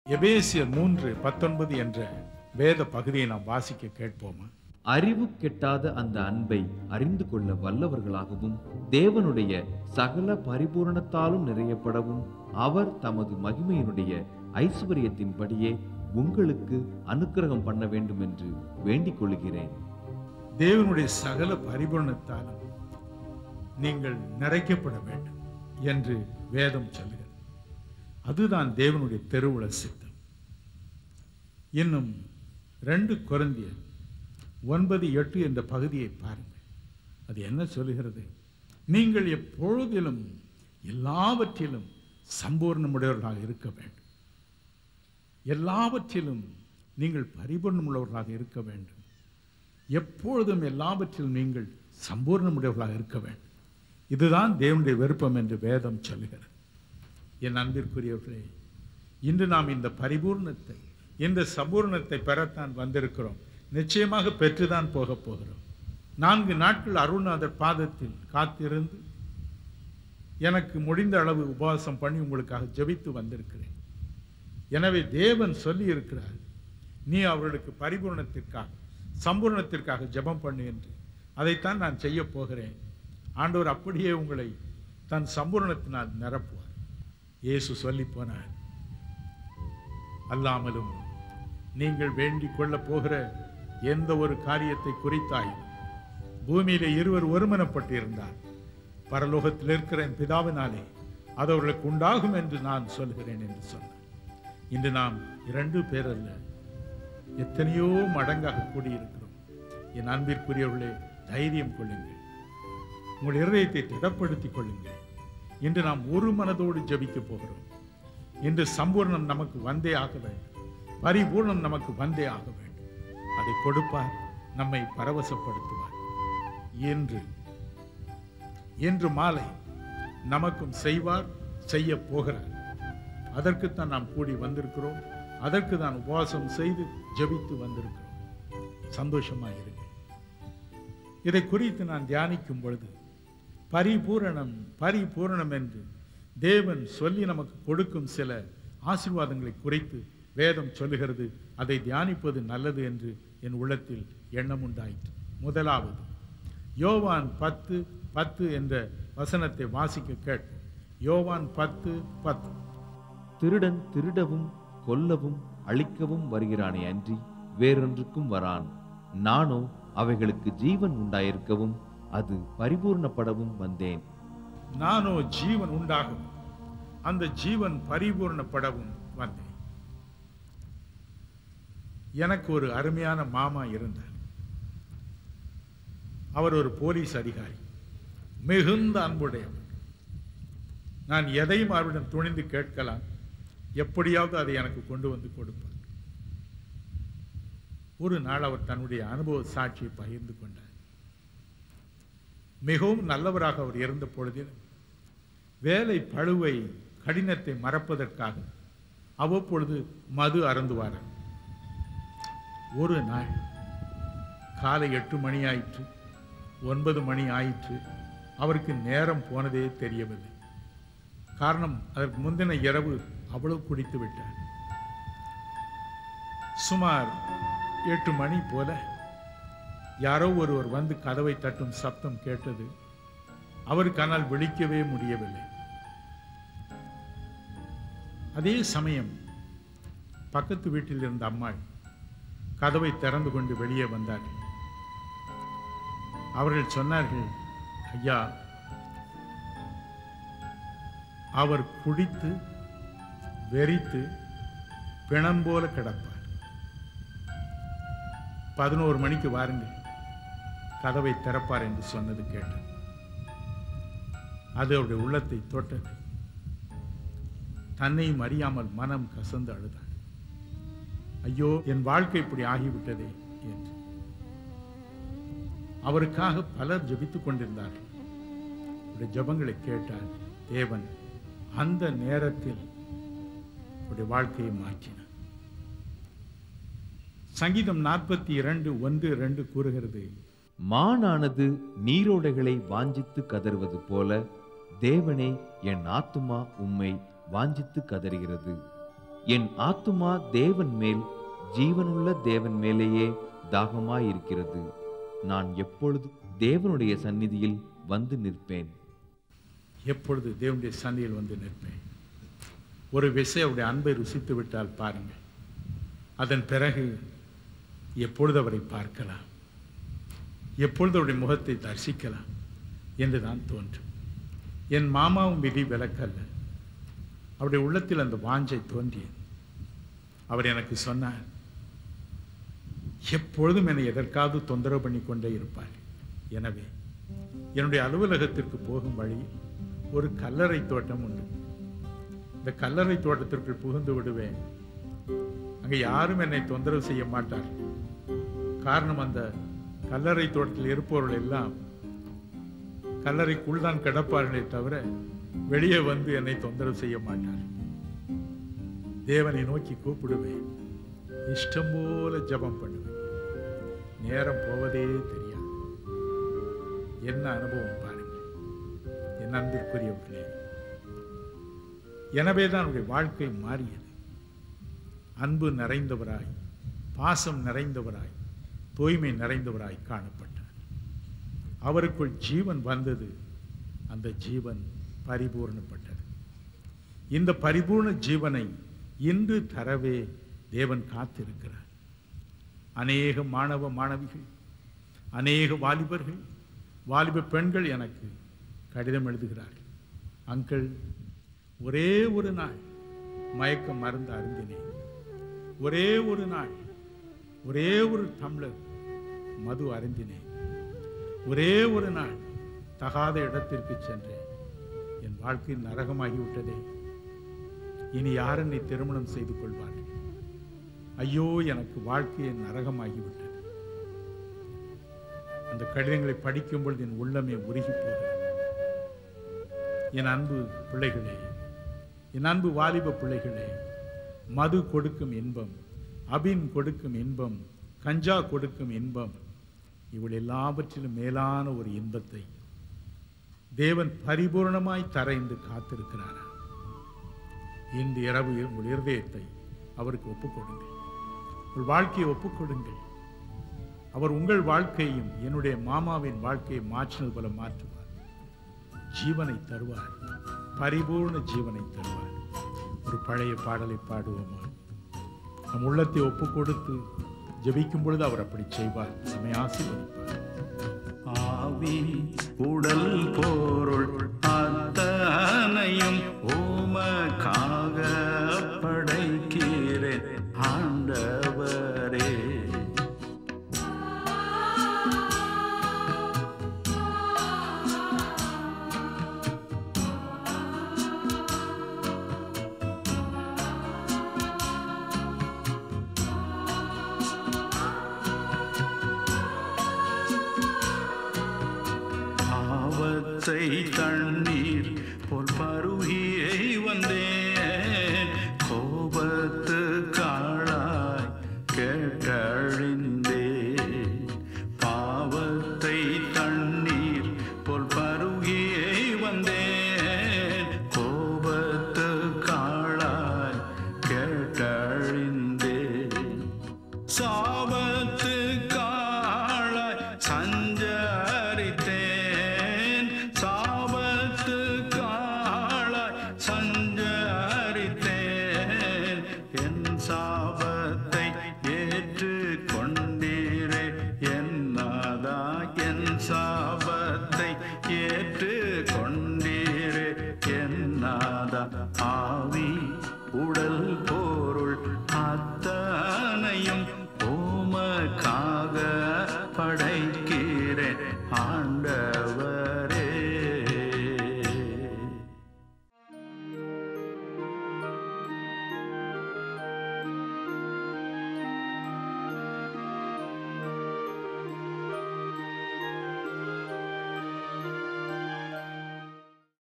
எபேசியர் மூன்று பத்தொன்பது என்ற வேத பகுதியை நாம் வாசிக்க கேட்போமா அறிவு கெட்டாத அந்த அன்பை அறிந்து கொள்ள வல்லவர்களாகவும் தேவனுடைய சகல பரிபூரணத்தாலும் நிறையப்படவும் அவர் தமது மகிமையினுடைய ஐஸ்வர்யத்தின்படியே உங்களுக்கு அனுக்கிரகம் பண்ண வேண்டும் என்று வேண்டிக் கொள்கிறேன் தேவனுடைய சகல பரிபூரணத்தாலும் நீங்கள் நிறைக்கப்பட வேண்டும் என்று வேதம் சொல்கிறது அதுதான் தேவனுடைய தெருவுல சித்தம் இன்னும் ரெண்டு குழந்தையர் ஒன்பது எட்டு என்ற பகுதியை பாருங்கள் அது என்ன சொல்லுகிறது நீங்கள் எப்பொழுதிலும் எல்லாவற்றிலும் சம்பூர்ணமுடையவர்களாக இருக்க வேண்டும் எல்லாவற்றிலும் நீங்கள் பரிபூர்ணமுள்ளவர்களாக இருக்க வேண்டும் எப்பொழுதும் எல்லாவற்றிலும் நீங்கள் சம்பூர்ணமுடையவர்களாக இருக்க வேண்டும் இதுதான் தேவனுடைய விருப்பம் என்று வேதம் சொல்லுகிறது என் அன்பிற்குரியவர்களே இன்று நாம் இந்த பரிபூர்ணத்தை இந்த சம்பூர்ணத்தை பெறத்தான் வந்திருக்கிறோம் நிச்சயமாக பெற்றுதான் போகப் போகிறோம் நான்கு நாட்கள் அருள்நாதர் பாதத்தில் காத்திருந்து எனக்கு முடிந்த அளவு உபவாசம் பண்ணி உங்களுக்காக ஜெபித்து வந்திருக்கிறேன் எனவே தேவன் சொல்லி இருக்கிறார் நீ அவர்களுக்கு பரிபூர்ணத்திற்காக சம்பூர்ணத்திற்காக ஜெபம் பண்ணு என்று அதைத்தான் நான் செய்ய போகிறேன் ஆண்டவர் அப்படியே உங்களை தன் சம்பூர்ணத்தினால் நிரப்புவார் இயேசு சொல்லி போனார் அல்லாமலும் நீங்கள் வேண்டிக் கொள்ளப் போகிற எந்த ஒரு காரியத்தை குறித்தாயும் பூமியிலே இருவர் ஒருமனப்பட்டு இருந்தார் பரலோகத்தில் இருக்கிற என் பிதாவினாலே அது அவர்களுக்கு உண்டாகும் என்று நான் சொல்கிறேன் என்று சொன்னார் இன்று நாம் இரண்டு பேர் அல்ல எத்தனையோ மடங்காக கூடியிருக்கிறோம் என் அன்பிற்குரியவர்களே தைரியம் கொள்ளுங்கள் உங்கள் இருதயத்தை திடப்படுத்திக் கொள்ளுங்கள் இன்று நாம் ஒரு மனதோடு ஜெபிக்க போகிறோம் இன்று சம்பூர்ணம் நமக்கு வந்தே ஆக வேண்டும் பரிபூர்ணம் நமக்கு வந்தே ஆக வேண்டும் அதை கொடுப்பார் நம்மை பரவசப்படுத்துவார் என்று இன்று மாலை நமக்கும் செய்வார் செய்ய போகிறார் அதற்குத்தான் நாம் கூடி வந்திருக்கிறோம் அதற்கு தான் உபவாசம் செய்து ஜெபித்து வந்திருக்கிறோம் சந்தோஷமாக இருங்க இதை குறித்து நான் தியானிக்கும் பொழுது பரிபூரணம் பரிபூரணம் என்று தேவன் சொல்லி நமக்கு கொடுக்கும் சில ஆசீர்வாதங்களை குறித்து வேதம் சொல்லுகிறது அதை தியானிப்பது நல்லது என்று என் உள்ளத்தில் எண்ணம் உண்டாயிற்று முதலாவது யோவான் பத்து பத்து என்ற வசனத்தை வாசிக்க கேட்போம் யோவான் பத்து பத்து திருடன் திருடவும் கொல்லவும் அழிக்கவும் வருகிறானே அன்றி வேறொன்றுக்கும் வரான் நானோ அவைகளுக்கு ஜீவன் உண்டாயிருக்கவும் அது பரிபூர்ணப்படவும் வந்தேன் நானோ ஜீவன் உண்டாகும் அந்த ஜீவன் பரிபூர்ணப்படவும் வந்தேன் எனக்கு ஒரு அருமையான மாமா இருந்தார் அவர் ஒரு போலீஸ் அதிகாரி மிகுந்த அன்புடையவர் நான் எதையும் அவரிடம் துணிந்து கேட்கலாம் எப்படியாவது அதை எனக்கு கொண்டு வந்து கொடுப்பார் ஒரு நாள் அவர் தன்னுடைய அனுபவ சாட்சியை பகிர்ந்து கொண்டார் மிகவும் நல்லவராக அவர் இருந்த பொழுதிலும் வேலை பழுவை கடினத்தை மறப்பதற்காக அவ்வப்பொழுது மது அருந்துவார் ஒரு நாள் காலை எட்டு மணி ஆயிற்று ஒன்பது மணி ஆயிற்று அவருக்கு நேரம் போனதே தெரியவில்லை காரணம் அதற்கு முந்தின இரவு அவ்வளவு குடித்து விட்டார் சுமார் எட்டு மணி போல யாரோ ஒருவர் வந்து கதவை தட்டும் சப்தம் கேட்டது அவருக்கு ஆனால் விழிக்கவே முடியவில்லை அதே சமயம் பக்கத்து வீட்டில் இருந்த அம்மாள் கதவை திறந்து கொண்டு வெளியே வந்தார்கள் அவர்கள் சொன்னார்கள் ஐயா அவர் குடித்து வெறித்து பிணம் போல கிடப்பார் பதினோரு மணிக்கு வாருங்கள் கதவை திறப்பார் என்று சொன்னது கேட்டேன் அது அவருடைய உள்ளத்தை தொட்டது தன்னையும் அறியாமல் மனம் கசந்து அழுதாள் ஐயோ என் வாழ்க்கை இப்படி ஆகிவிட்டதே என்று அவருக்காக பலர் ஜெபித்துக் கொண்டிருந்தார்கள் அவருடைய ஜெபங்களை கேட்டார் தேவன் அந்த நேரத்தில் அவருடைய வாழ்க்கையை மாற்றினார் சங்கீதம் நாற்பத்தி இரண்டு ஒன்று ரெண்டு கூறுகிறது மானானது நீரோடைகளை வாஞ்சித்து கதறுவது போல தேவனே என் ஆத்துமா உம்மை வாஞ்சித்து கதறுகிறது என் ஆத்துமா தேவன் மேல் ஜீவனுள்ள தேவன் மேலேயே தாகமாயிருக்கிறது நான் எப்பொழுது தேவனுடைய சந்நிதியில் வந்து நிற்பேன் எப்பொழுது தேவனுடைய சந்நிதியில் வந்து நிற்பேன் ஒரு விசை அவருடைய அன்பை ருசித்து விட்டால் பாருங்கள் அதன் பிறகு எப்பொழுது அவரை பார்க்கலாம் எப்பொழுது அவருடைய முகத்தை தரிசிக்கலாம் என்று தான் தோன்றும் என் மாமாவும் விதி விலக்கல்ல அவருடைய உள்ளத்தில் அந்த வாஞ்சை தோன்றியது அவர் எனக்கு சொன்னார் எப்பொழுதும் என்னை எதற்காவது தொந்தரவு பண்ணி கொண்டே இருப்பார் எனவே என்னுடைய அலுவலகத்திற்கு போகும் வழியில் ஒரு கல்லறை தோட்டம் உண்டு இந்த கல்லறை தோட்டத்திற்குள் புகுந்து விடுவேன் அங்கே யாரும் என்னை தொந்தரவு செய்ய மாட்டார் காரணம் அந்த கல்லறை தோட்டத்தில் இருப்பவர்கள் எல்லாம் கல்லறைக்குள் தான் கிடப்பார்களே தவிர வெளியே வந்து என்னை தொந்தரவு செய்ய மாட்டார் தேவனை நோக்கி கூப்பிடுவேன் இஷ்டம் போல ஜெபம் பண்ணுவேன் நேரம் போவதே தெரியாது என்ன அனுபவம் பாருங்கள் என் அன்பிற்குரியவர்களே எனவே தான் அவருடைய வாழ்க்கை மாறியது அன்பு நிறைந்தவராய் பாசம் நிறைந்தவராய் தூய்மை நிறைந்தவராய் காணப்பட்டார் அவருக்குள் ஜீவன் வந்தது அந்த ஜீவன் பரிபூர்ணப்பட்டது இந்த பரிபூர்ண ஜீவனை இன்று தரவே தேவன் காத்திருக்கிறார் அநேக மாணவ மாணவிகள் அநேக வாலிபர்கள் வாலிப பெண்கள் எனக்கு கடிதம் எழுதுகிறார்கள் அங்கிள் ஒரே ஒரு நாள் மயக்கம் மருந்து அருந்தினேன் ஒரே ஒரு நாள் ஒரே ஒரு டம்ளர் மது அருந்தினேன் ஒரே ஒரு நாள் தகாத இடத்திற்கு சென்றேன் என் வாழ்க்கை நரகமாகிவிட்டதே இனி யார் என்னை திருமணம் செய்து கொள்வார்கள் ஐயோ எனக்கு வாழ்க்கையை நரகமாகிவிட்டது அந்த கடிதங்களை படிக்கும் பொழுது என் உள்ளமே உருகி போகிறது என் அன்பு பிள்ளைகளே என் அன்பு வாலிப பிள்ளைகளே மது கொடுக்கும் இன்பம் அபின் கொடுக்கும் இன்பம் கஞ்சா கொடுக்கும் இன்பம் இவள் எல்லாவற்றிலும் மேலான ஒரு இன்பத்தை தேவன் பரிபூர்ணமாய் தர என்று காத்திருக்கிறாரா இன்று இரவு உங்கள் இருதயத்தை அவருக்கு ஒப்புக் கொடுங்கள் உங்கள் வாழ்க்கையை ஒப்புக் கொடுங்கள் அவர் உங்கள் வாழ்க்கையும் என்னுடைய மாமாவின் வாழ்க்கையை மாற்றினது போல மாற்றுவார் ஜீவனை தருவார் பரிபூர்ண ஜீவனை தருவார் ஒரு பழைய பாடலை பாடுவோமா நம் உள்ளத்தை ஒப்பு கொடுத்து ஜெபிக்கும் பொழுது அவர் அப்படி செய்வார் நம்மை ஆசீர்வதிப்பார் ஆவி உடல் பொருள் அத்தனையும் உமக்காக படைக்கிறேன் ஆண்டவரே பாவத்தை தண்ணீர் போல் பருகியை வந்தேன் கோபத்து காளாய் கேட்டழிந்தேன் பாவத்தை தண்ணீர் போல் பருகியை வந்தேன் கோபத்து காளாய் கேட்டழிந்தேன் சாபத்து காளாய் சஞ்சரித்தேன் சாபத்து காளாய் சஞ்சரித்தேன் என் சாபத்தை ஏற்று கொண்டீரே என்னதா என் சாபத்தை ஏற்று கொண்டீரே என்னதா ஆவி உடல் பொருள் அத்தனையும் ஓமக்காக படை